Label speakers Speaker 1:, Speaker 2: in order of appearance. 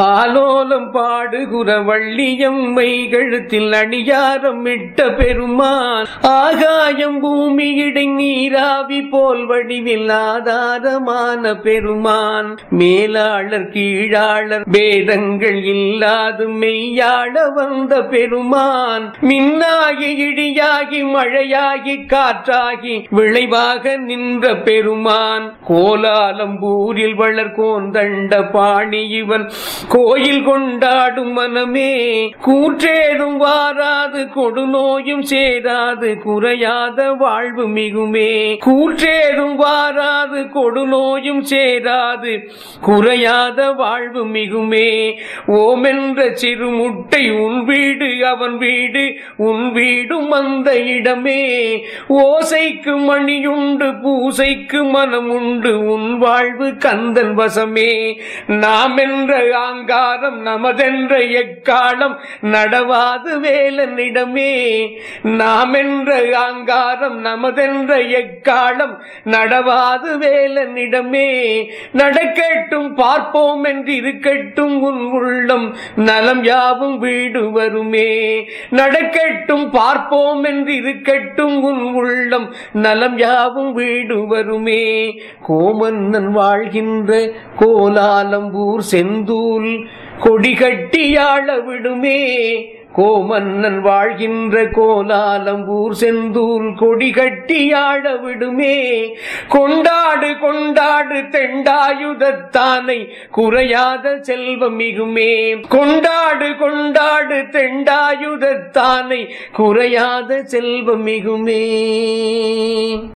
Speaker 1: ஆலோலம் பாடுகுற வள்ளியம்மை கழுத்தில் அணியாரம் இட்ட பெருமான் ஆகாயம் பூமி இடை நீராவி போல் வடிவில் ஆதாரமான பெருமான் மேலாளர் கீழாளர் பேதங்கள் இல்லாது மெய்யாள வந்த பெருமான் மின்னாகி இடியாகி மழையாகி காற்றாகி விளைவாக நின்ற பெருமான் கோலாலம்பூரில் வளர் கோந்தண்ட பாணி இவன் கோயில் கொண்டாடும் மனமே கூற்றேதும் வாராது கொடுநோயும் சேராது குறையாத வாழ்வு மிகுமே கூற்றேதும் வாராது கொடுநோயும் சேராது குறையாத வாழ்வு மிகுமே ஓமென்ற சிறு முட்டை உன் வீடு அவன் வீடு உன் வீடும் அந்த இடமே ஓசைக்கு மணியுண்டு பூசைக்கு மனம் உண்டு உன் வாழ்வு கந்தன் வசமே நாம் என்ற ஆங்காரம் நமதென்ற எக்காலம் நடவாது வேலனிடமே நாம் என்ற ஆங்காரம் நமதென்ற எக்காலம் நடவாது வேலனிடமே நடக்கட்டும் பார்ப்போம் என்று இருக்கட்டும் உன் உள்ளம் நலம் யாவும் வீடு வருமே நடக்கட்டும் பார்ப்போம் என்று இருக்கட்டும் உன் உள்ளம் நலம் யாவும் வீடு வருமே கோமன்னன் வாழ்கின்ற கோலாலம்பூர் செந்தூல் கொடி கட்டியாள விடுமே கோமன்னன் வாழ்கின்ற கோலாலம்பூர் செந்தூல் கொடி கட்டியாட விடுமே கொண்டாடு கொண்டாடு தெண்டாயுதத்தானை குறையாத செல்வம் மிகுமே கொண்டாடு கொண்டாடு தெண்டாயுதத்தானை குறையாத செல்வம் மிகுமே